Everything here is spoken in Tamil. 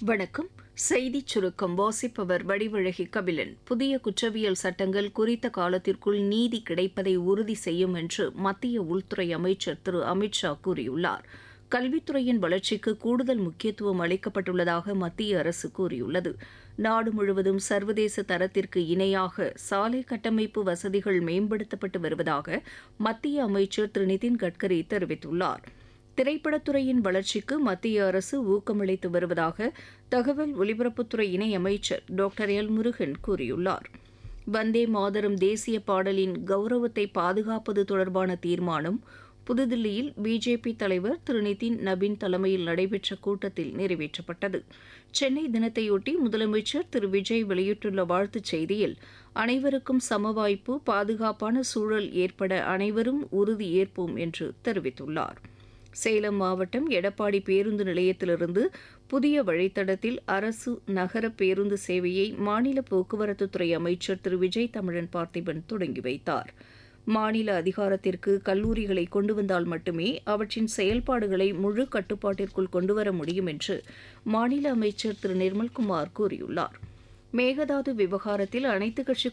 வணக்கம் செய்திச் சுருக்கம் வாசிப்பவர் வடிவழகி கபிலன் புதிய குற்றவியல் சட்டங்கள் குறித்த காலத்திற்குள் நீதி கிடைப்பதை உறுதி செய்யும் என்று மத்திய உள்துறை அமைச்சர் திரு அமித் ஷா கூறியுள்ளார் கல்வித்துறையின் வளர்ச்சிக்கு கூடுதல் முக்கியத்துவம் அளிக்கப்பட்டுள்ளதாக மத்திய அரசு கூறியுள்ளது நாடு முழுவதும் சர்வதேச தரத்திற்கு இணையாக சாலை கட்டமைப்பு வசதிகள் மேம்படுத்தப்பட்டு வருவதாக மத்திய அமைச்சர் திரு நிதின் கட்கரி தெரிவித்துள்ளார் திரைப்படத்துறையின் வளர்ச்சிக்கு மத்திய அரசு ஊக்கமளித்து வருவதாக தகவல் ஒலிபரப்புத்துறை இணையமைச்சர் டாக்டர் எல் முருகன் கூறியுள்ளார் வந்தே மாதரம் தேசிய பாடலின் கௌரவத்தை பாதுகாப்பது தொடர்பான தீர்மானம் புதுதில்லியில் பிஜேபி தலைவர் திரு நிதின் நபின் தலைமையில் நடைபெற்ற கூட்டத்தில் நிறைவேற்றப்பட்டது சென்னை தினத்தையொட்டி முதலமைச்சர் திரு விஜய் வெளியிட்டுள்ள வாழ்த்துச் செய்தியில் அனைவருக்கும் சமவாய்ப்பு பாதுகாப்பான சூழல் ஏற்பட அனைவரும் உறுதி ஏற்போம் என்று தெரிவித்துள்ளார் சேலம் மாவட்டம் எடப்பாடி பேருந்து நிலையத்திலிருந்து புதிய வழித்தடத்தில் அரசு நகர பேருந்து சேவையை மாநில போக்குவரத்துத்துறை அமைச்சர் திரு விஜய் தமிழன் பார்த்திபன் தொடங்கி வைத்தார் மாநில அதிகாரத்திற்கு கல்லூரிகளை கொண்டு வந்தால் மட்டுமே அவற்றின் செயல்பாடுகளை முழு கட்டுப்பாட்டிற்குள் கொண்டுவர முடியும் என்று மாநில அமைச்சர் திரு நிர்மல்குமார் கூறியுள்ளார் மேகதாது விவகாரத்தில் அனைத்துக் கட்சி